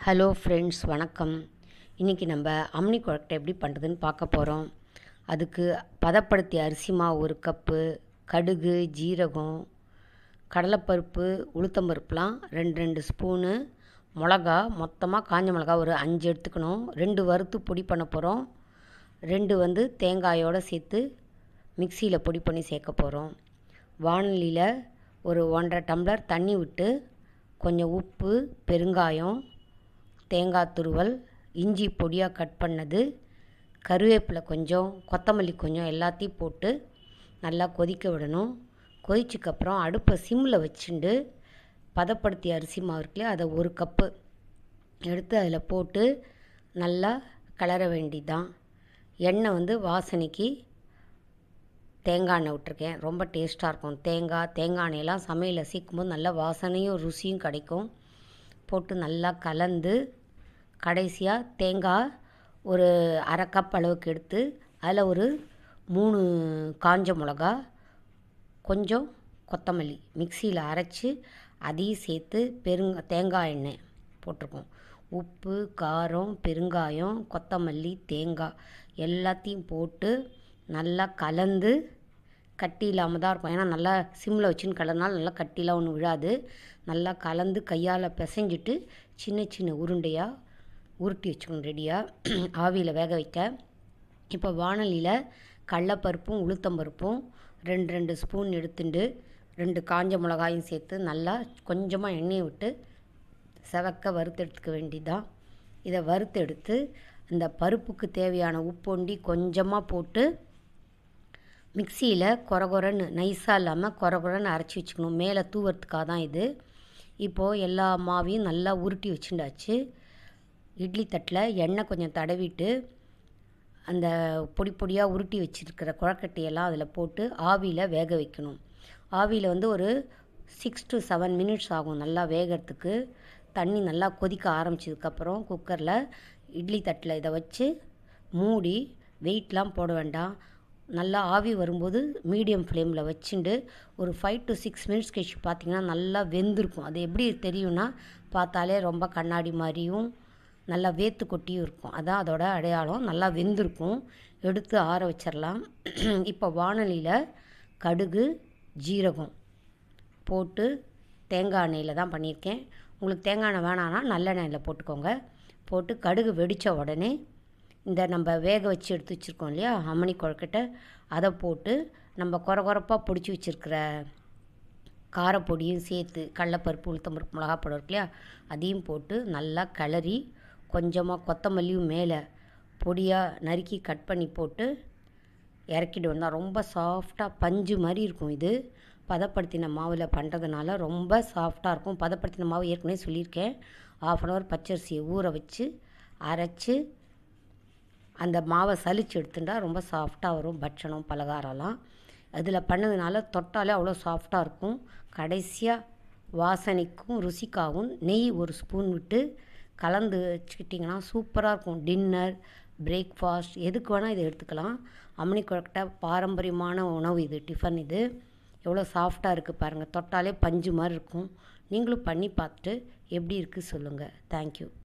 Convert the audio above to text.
hello friends வணக்கம் இன்றைக்கி நம்ம அம்னி குழக்கட்டை எப்படி பண்ணுறதுன்னு பார்க்க போகிறோம் அதுக்கு பதப்படுத்திய அரிசி மாவு ஒரு கப்பு கடுகு ஜீரகம் கடலைப்பருப்பு உளுத்தம்பருப்புலாம் ரெண்டு ரெண்டு ஸ்பூனு மிளகா மொத்தமாக காஞ்ச மிளகா ஒரு அஞ்சு எடுத்துக்கணும் ரெண்டு வறுத்து பொடி பண்ண போகிறோம் ரெண்டு வந்து தேங்காயோடு சேர்த்து மிக்சியில் பொடி பண்ணி சேர்க்க போகிறோம் வானொலியில் ஒரு ஒன்றரை டம்ளர் தண்ணி விட்டு கொஞ்சம் உப்பு பெருங்காயம் தேங்காய் துருவல் இஞ்சி பொடியாக கட் பண்ணது கருவேப்பிலை கொஞ்சம் கொத்தமல்லி கொஞ்சம் எல்லாத்தையும் போட்டு நல்லா கொதிக்க விடணும் கொதிச்சக்கப்புறம் அடுப்பை சிம்மில் வச்சுண்டு பதப்படுத்திய அரிசி மாவு இருக்குல்லையா அதை ஒரு கப்பு எடுத்து அதில் போட்டு நல்லா கிளற வேண்டியதுதான் எண்ணெய் வந்து வாசனைக்கு தேங்காய் எண்ணெய் விட்டுருக்கேன் ரொம்ப டேஸ்ட்டாக இருக்கும் தேங்காய் தேங்காய் எண்ணெயெல்லாம் சமையலில் சேர்க்கும்போது நல்ல வாசனையும் ருசியும் கிடைக்கும் போட்டு நல்லா கலந்து கடைசியாக தேங்காய் ஒரு அரை கப் அளவுக்கு எடுத்து அதில் ஒரு மூணு காஞ்ச மிளகா கொஞ்சம் கொத்தமல்லி மிக்சியில் அரைச்சி அதையும் சேர்த்து பெருங்க தேங்காய் எண்ணெய் போட்டிருக்கோம் உப்பு காரம் பெருங்காயம் கொத்தமல்லி தேங்காய் எல்லாத்தையும் போட்டு நல்லா கலந்து கட்டி இல்லாமல் தான் இருக்கும் ஏன்னா நல்லா சிம்மில் வச்சுன்னு கலர்னால நல்லா கட்டிலாம் ஒன்றும் விழாது நல்லா கலந்து கையால் பிசைஞ்சிட்டு சின்ன சின்ன உருண்டையாக உருட்டி வச்சுக்கணும் ரெடியாக ஆவியில் வேக வைக்க இப்போ வானலியில் கடலப்பருப்பும் உளுத்தம்பருப்பும் ரெண்டு ரெண்டு ஸ்பூன் எடுத்துட்டு ரெண்டு காஞ்ச மிளகாயும் சேர்த்து நல்லா கொஞ்சமாக எண்ணெயை விட்டு செவக்க வறுத்தெடுத்துக்க வேண்டியதான் இதை வறுத்தெடுத்து இந்த பருப்புக்கு தேவையான உப்பொண்டி கொஞ்சமாக போட்டு மிக்சியில் கொரகொரன்னு நைஸாக இல்லாமல் கொரகொரன்னு அரைச்சி வச்சுக்கணும் மேலே தூவறதுக்காக தான் இது இப்போது எல்லா மாவையும் நல்லா உருட்டி வச்சுட்டாச்சு இட்லி தட்டில் எண்ணெய் கொஞ்சம் தடவிட்டு அந்த பொடி பொடியாக உருட்டி வச்சுருக்கிற குழக்கட்டையெல்லாம் அதில் போட்டு ஆவியில் வேக வைக்கணும் ஆவியில் வந்து ஒரு சிக்ஸ் டு செவன் மினிட்ஸ் ஆகும் நல்லா வேகிறதுக்கு தண்ணி நல்லா கொதிக்க ஆரம்பிச்சதுக்கப்புறம் குக்கரில் இட்லி தட்டில் இதை வச்சு மூடி வெயிட்லாம் போட வேண்டாம் நல்லா ஆவி வரும்போது மீடியம் ஃப்ளேமில் வச்சுண்டு ஒரு ஃபைவ் டு சிக்ஸ் மினிட்ஸ் கழிச்சு பார்த்திங்கன்னா நல்லா வெந்திருக்கும் அது எப்படி தெரியும்னா பார்த்தாலே ரொம்ப கண்ணாடி மாதிரியும் நல்லா வேத்து கொட்டியும் இருக்கும் அதான் அதோட அடையாளம் நல்லா வெந்திருக்கும் எடுத்து ஆற வச்சிடலாம் இப்போ வானலியில் கடுகு ஜீரகம் போட்டு தேங்காய் எண்ணெயில் தான் பண்ணியிருக்கேன் உங்களுக்கு தேங்காய் எண்ணெய் வேணான்னா நல்லெண்ணெயில் போட்டுக்கோங்க போட்டு கடுகு வெடித்த உடனே இந்த நம்ம வேக வச்சு எடுத்து வச்சுருக்கோம் இல்லையா அம்மணி கொழுக்கட்டை அதை போட்டு நம்ம குறை குறைப்பாக பிடிச்சி வச்சுருக்கிற காரப்பொடியும் சேர்த்து கடலப்பருப்பு உளுத்தம்பருப்பு மிளகாப்பொடி இருக்கு இல்லையா அதையும் போட்டு நல்லா கிளறி கொஞ்சமாக கொத்தமல்லியும் மேலே பொடியாக நறுக்கி கட் பண்ணி போட்டு இறக்கிட்டு வந்தால் ரொம்ப சாஃப்டாக பஞ்சு மாதிரி இருக்கும் இது பதப்படுத்தின மாவில் பண்ணுறதுனால ரொம்ப சாஃப்டாக இருக்கும் பதப்படுத்தின மாவு ஏற்கனவே சொல்லியிருக்கேன் ஆஃப் அன் ஹவர் பச்சரிசியை ஊற வச்சு அரைச்சி அந்த மாவை சலிச்சு எடுத்துட்டா ரொம்ப சாஃப்டாக வரும் பட்சணம் பலகாரம்லாம் அதில் பண்ணதுனால தொட்டாலே அவ்வளோ சாஃப்டாக இருக்கும் கடைசியாக வாசனைக்கும் ருசிக்காகவும் நெய் ஒரு ஸ்பூன் விட்டு கலந்து வச்சுக்கிட்டிங்கன்னா சூப்பராக இருக்கும் டின்னர் பிரேக்ஃபாஸ்ட் எதுக்கு வேணால் இதை எடுத்துக்கலாம் அம்மனி கொழக்கட்டை பாரம்பரியமான உணவு இது டிஃபன் இது எவ்வளோ சாஃப்டாக இருக்குது பாருங்கள் தொட்டாலே பஞ்சு மாதிரி இருக்கும் நீங்களும் பண்ணி பார்த்துட்டு எப்படி இருக்குது சொல்லுங்கள் தேங்க்யூ